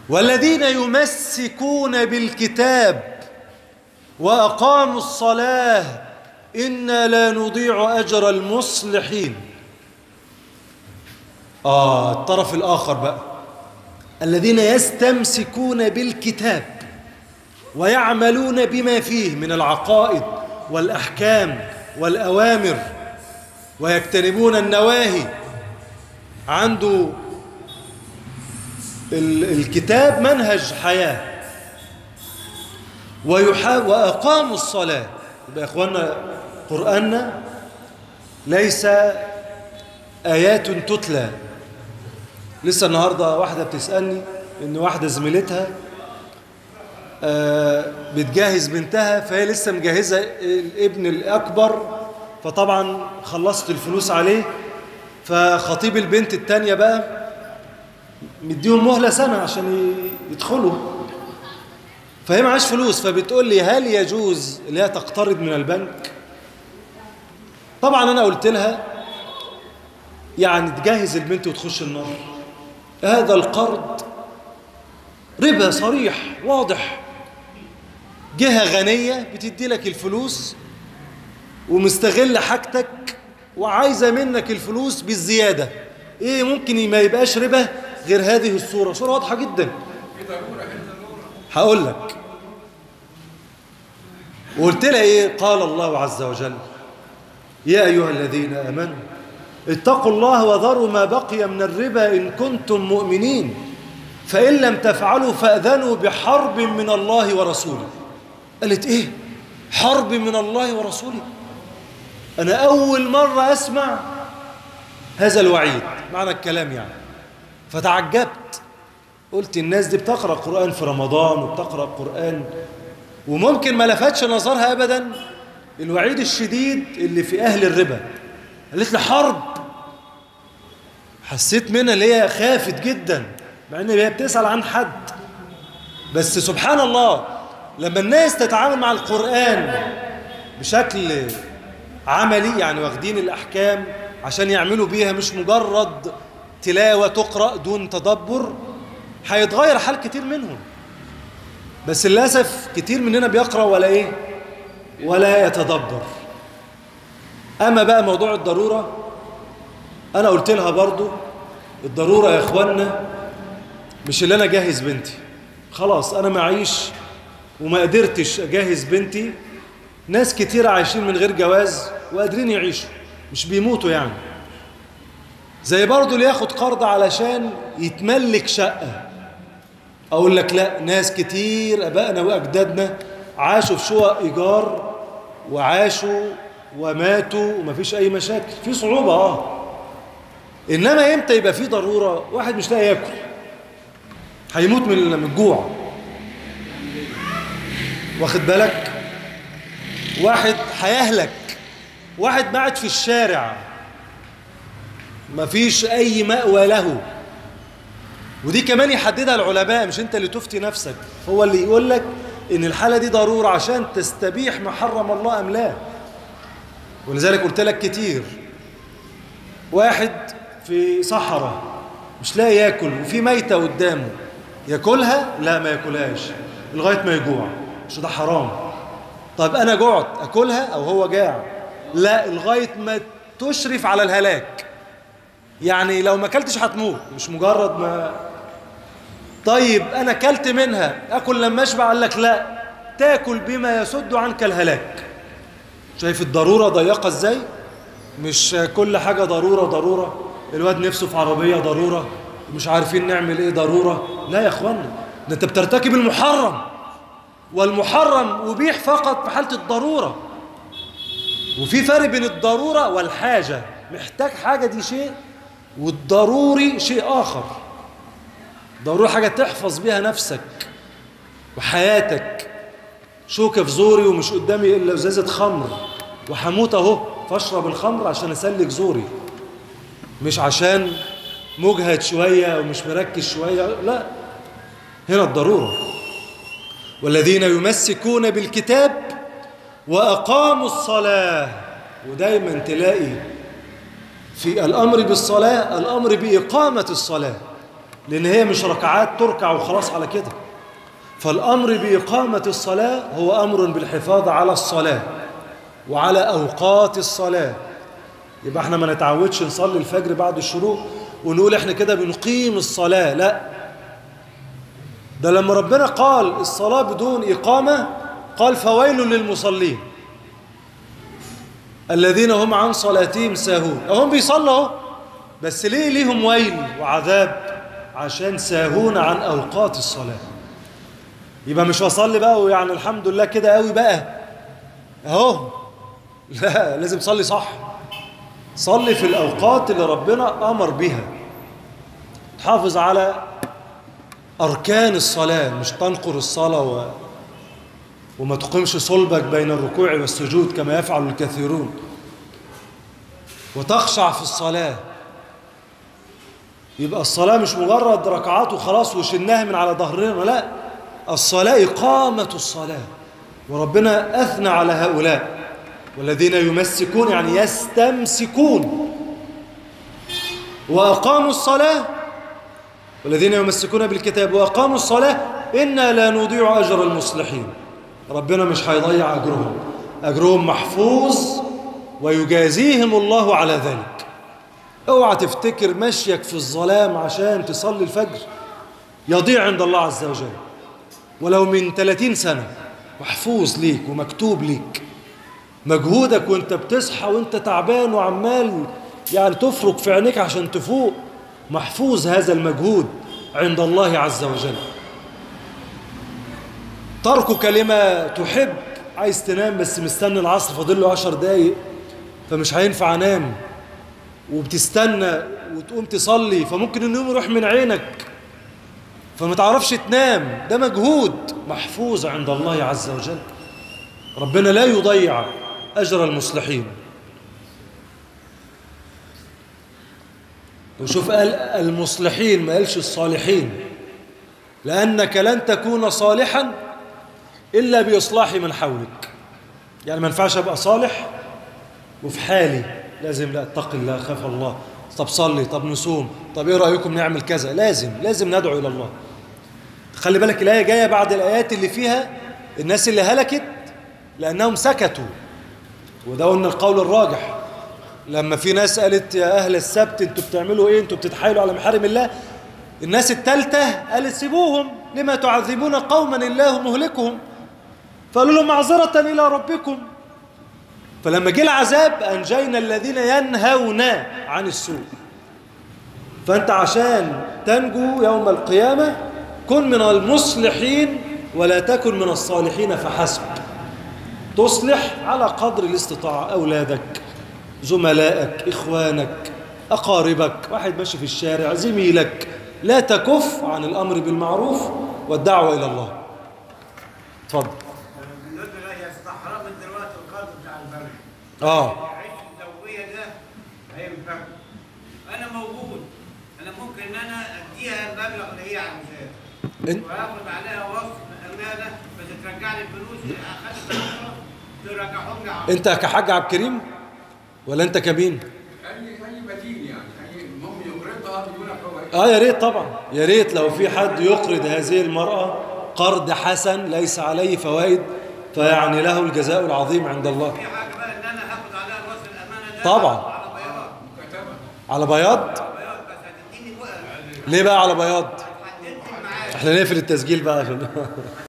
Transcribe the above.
والذين يمسكون بالكتاب وأقاموا الصلاة إنا لا نضيع أجر المصلحين آه الطرف الآخر بقى الذين يستمسكون بالكتاب ويعملون بما فيه من العقائد والأحكام والأوامر ويجتنبون النواهي عنده الكتاب منهج حياة ويحا وأقاموا الصلاة يبقى يا إخوانا قرآننا ليس آيات تتلى لسه النهاردة واحدة بتسألني إن واحدة زميلتها آه بتجهز بنتها فهي لسه مجهزة الابن الأكبر فطبعا خلصت الفلوس عليه فخطيب البنت التانية بقى مديهم مهلة سنة عشان يدخلوا فهي معاش فلوس فبتقول لي هل يجوز اللي هي تقترض من البنك طبعا أنا قلت لها يعني تجهز البنت وتخش النار هذا القرض ربا صريح واضح جهة غنية بتدي لك الفلوس ومستغل حاجتك وعايزة منك الفلوس بالزيادة ايه ممكن ما يبقاش ربا غير هذه الصورة صورة واضحة جدا هقول لك وقلت لها ايه قال الله عز وجل يا أيها الذين آمنوا اتقوا الله وذروا ما بقي من الربا إن كنتم مؤمنين فإن لم تفعلوا فأذنوا بحرب من الله ورسوله قالت إيه حرب من الله ورسوله أنا أول مرة أسمع هذا الوعيد معنى الكلام يعني فتعجبت قلت الناس دي بتقرأ قرآن في رمضان وبتقرأ قرآن وممكن ما لفتش نظرها أبدا الوعيد الشديد اللي في أهل الربا قالت لي حرب حسيت منها اللي هي خافت جدا مع ان هي بتسأل عن حد بس سبحان الله لما الناس تتعامل مع القرآن بشكل عملي يعني واخدين الأحكام عشان يعملوا بيها مش مجرد تلاوة تقرأ دون تدبر هيتغير حال كتير منهم بس للأسف كتير مننا بيقرأ ولا إيه ولا يتدبر أما بقى موضوع الضرورة أنا قلت لها برضو الضرورة يا إخوانا مش اللي أنا أجهز بنتي خلاص أنا معيش وما قدرتش أجهز بنتي ناس كتير عايشين من غير جواز وقادرين يعيشوا مش بيموتوا يعني زي برضو اللي ياخد قرض علشان يتملك شقة أقول لك لا ناس كتير أبائنا وأجدادنا عاشوا في شقق إيجار وعاشوا وماتوا ومفيش أي مشاكل في صعوبة آه إنما إمتى يبقى في ضرورة واحد مش لاقي ياكل هيموت من الجوع واخد بالك واحد هيهلك واحد قاعد في الشارع مفيش أي مأوى له ودي كمان يحددها العلماء مش انت اللي تفتي نفسك هو اللي يقول لك ان الحالة دي ضرورة عشان تستبيح ما حرم الله أم لا ولذلك قلت لك كتير واحد في صحراء مش لاقي ياكل وفي ميتة قدامه ياكلها لا ما ياكلهاش لغاية ما يجوع مش ده حرام طب أنا جعت أكلها أو هو جاع لا لغاية ما تشرف على الهلاك يعني لو ما اكلتش هتموت مش مجرد ما طيب انا اكلت منها اكل لما اشبع قال لك لا تاكل بما يسد عنك الهلاك شايف الضروره ضيقه ازاي مش كل حاجه ضروره ضروره الواد نفسه في عربيه ضروره مش عارفين نعمل ايه ضروره لا يا اخوانا ده انت بترتكب المحرم والمحرم ابيح فقط في حاله الضروره وفي فرق بين الضروره والحاجه محتاج حاجه دي شيء والضروري شيء آخر ضروري حاجة تحفظ بيها نفسك وحياتك شوكة في زوري ومش قدامي إلا ازازة خمر وحموت أهو فاشرب الخمر عشان أسلك زوري مش عشان مجهد شوية ومش مركز شوية لا هنا الضرورة والذين يمسكون بالكتاب وأقاموا الصلاة ودايما تلاقي في الأمر بالصلاة الأمر بإقامة الصلاة لأن هي مش ركعات تركع وخلاص على كده فالأمر بإقامة الصلاة هو أمر بالحفاظ على الصلاة وعلى أوقات الصلاة يبقى احنا ما نتعودش نصلي الفجر بعد الشروق ونقول احنا كده بنقيم الصلاة لا ده لما ربنا قال الصلاة بدون إقامة قال فويل للمصلين الذين هم عن صلاتهم ساهون هم بيصلوا بس ليه ليهم ويل وعذاب عشان ساهون عن أوقات الصلاة يبقى مش بصلي بقى ويعني الحمد لله كده قوي بقى اهو لا لازم تصلي صح صلي في الأوقات اللي ربنا أمر بها تحافظ على أركان الصلاة مش تنقر الصلاة و... وما تقيمش صلبك بين الركوع والسجود كما يفعل الكثيرون وتخشع في الصلاة يبقى الصلاة مش مجرد ركعات وخلاص وشلناها من على ظهرنا لا الصلاة إقامة الصلاة وربنا أثنى على هؤلاء والذين يمسكون يعني يستمسكون وأقاموا الصلاة والذين يمسكون بالكتاب وأقاموا الصلاة إنا لا نضيع أجر المصلحين ربنا مش هيضيع أجرهم أجرهم محفوظ ويجازيهم الله على ذلك اوعى تفتكر مشيك في الظلام عشان تصلي الفجر يضيع عند الله عز وجل ولو من 30 سنة محفوظ ليك ومكتوب ليك مجهودك وانت بتصحى وانت تعبان وعمال يعني تفرك في عينيك عشان تفوق محفوظ هذا المجهود عند الله عز وجل تركك لما تحب عايز تنام بس مستني العصر فاضل له عشر دقايق فمش هينفع انام وبتستنى وتقوم تصلي فممكن النوم يروح من عينك فما تعرفش تنام ده مجهود محفوظ عند الله عز وجل ربنا لا يضيع أجر المصلحين وشوف قال المصلحين ما قالش الصالحين لأنك لن تكون صالحا إلا بإصلاح من حولك يعني ما ينفعش أبقى صالح وفي حالي لازم لا اتق الله خاف الله طب صلي طب نصوم طب ايه رأيكم نعمل كذا لازم لازم ندعو إلى الله خلي بالك الآية جاية بعد الآيات اللي فيها الناس اللي هلكت لأنهم سكتوا وده قلنا القول الراجح لما في ناس قالت يا أهل السبت انتوا بتعملوا ايه انتوا بتتحايلوا على محارم الله الناس التالتة قالت سيبوهم لما تعذبون قوما الله مهلكهم فقالوا لهم معذرة إلى ربكم فلما جه العذاب أنجينا الذين ينهون عن السوء فأنت عشان تنجو يوم القيامة كن من المصلحين ولا تكن من الصالحين فحسب تصلح على قدر الاستطاعة أولادك زملائك إخوانك أقاربك واحد ماشي في الشارع زميلك لا تكف عن الأمر بالمعروف والدعوة إلى الله اتفضل بالنسبه لي يستحرم دلوقتي القاضي بتاع البلد آه العيش الزوجيه ده هينفع انا موجود انا ممكن ان انا اديها المبلغ اللي هي عاوزاه إن- وهاخد عليها وصف امانه بس ترجع لي الفلوس اللي اخدت ترجعهم لي عاوز. أنت كحاج عبد الكريم ولا أنت كمين؟ اي اي بديل يعني اي المهم يقرضها بدون فوائد آه يا ريت طبعا يا ريت لو في حد يقرض هذه المرأة قرض حسن ليس عليه فوائد فيعني له الجزاء العظيم عند الله في حاجه بقى ان انا هاخد عليها وصف الامانه ده طبعا. على بياض مكاتبه على بياض بياض بس هتديني بقى ليه بقى على بياض هتحدد لي معايا احنا نقفل التسجيل بقى عشان